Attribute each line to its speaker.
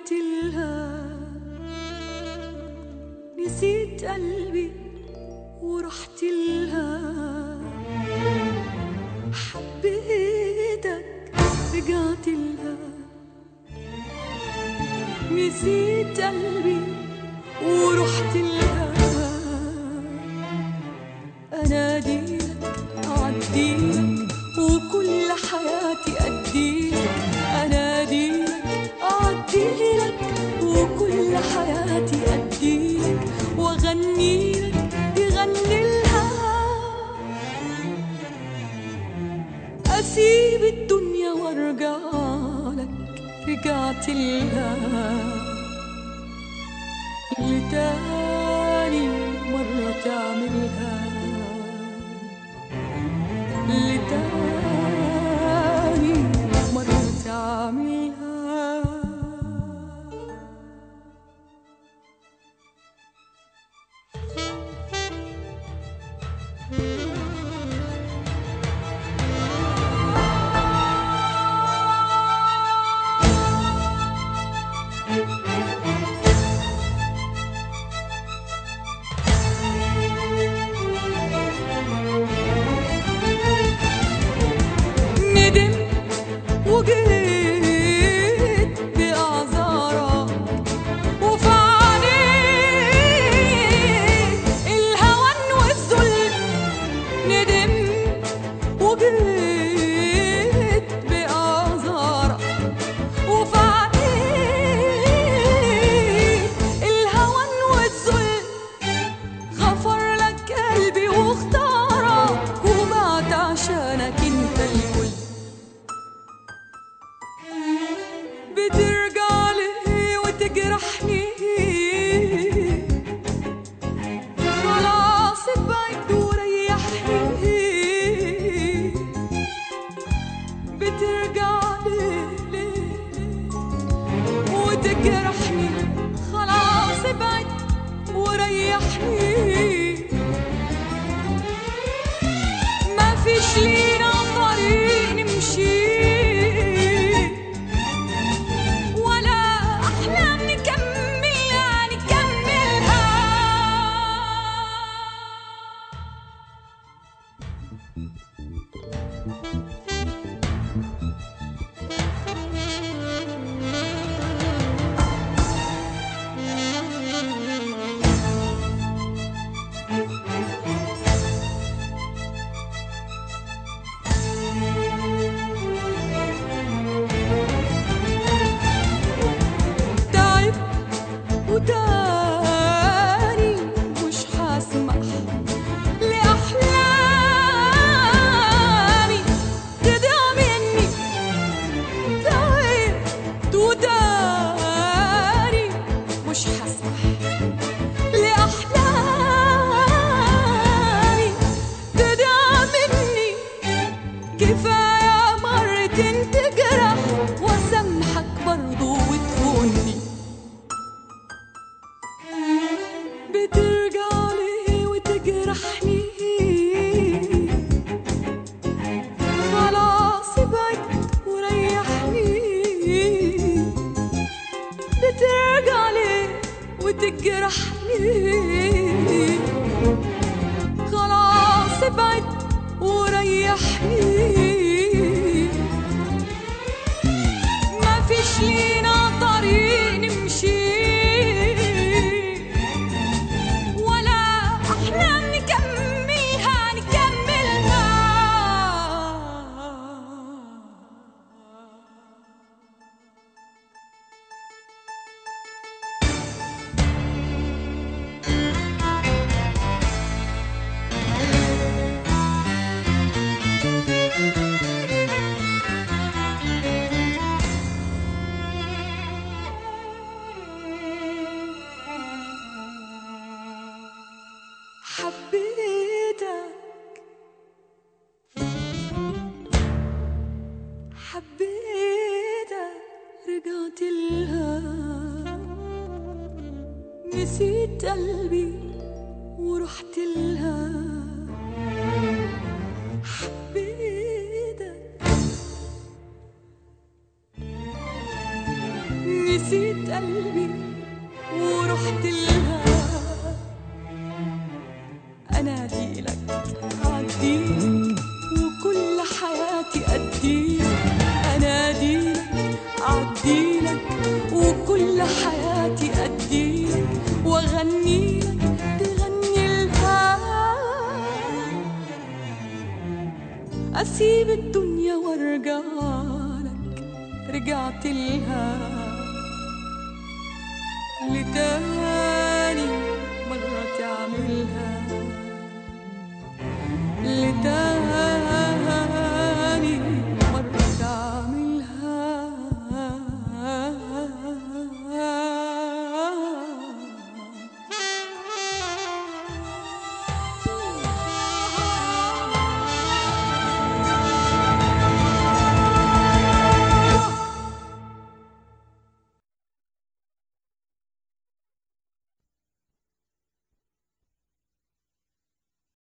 Speaker 1: رجعت لها نسيت قلبي ورحت لها حبيتك رجعت لها نسيت قلبي ورحت لها اناديلك اعديلك وكل حياتي اديلك اناديلك اعديلك وكل حياتي اديلك واغنيلك يغني لها اسيب الدنيا وارجع لك رجعت لها لتاني مرة تعملها لتاني مرة تعملها ندمت وجيت بأعذارك وفي عينيك الهوان والذل ندمت وجيت بأعذارك وفي عينيك الهوان والذل غفر لك قلبي واختارك ومات عشانك انت الكل بترجع لي وتجرحني خلاص ابعد وريحني بترجع لي وتجرحني خلاص ابعد وريحني ما فيش لينا طريق نمشي ولا أحلام نكملها نكملها تعب وتاني مش هسمح لأحلامي تضيع مني تعبت وتاني مش هسمح لأحلامي تضيع مني كفاية مرتين تجرح واسامحك برضو وتخوني بترجع لي وتجرحني خلاص ابعد وريحني بترجع لي وتجرحني خلاص ابعد وريحني ما فيش لينا طريق نمشي ولا أحلام نكملها نكملها حبيتك حبيتك رجعت لها نسيت قلبي ورحت لها حبيتك نسيت قلبي ورحت لها اناديلك عديلك وكل حياتي اديلك اناديلك عديلك وكل حياتي اديلك واغنيلك تغني لها اسيب الدنيا وارجعلك رجعت لها لتاني مرة تعملها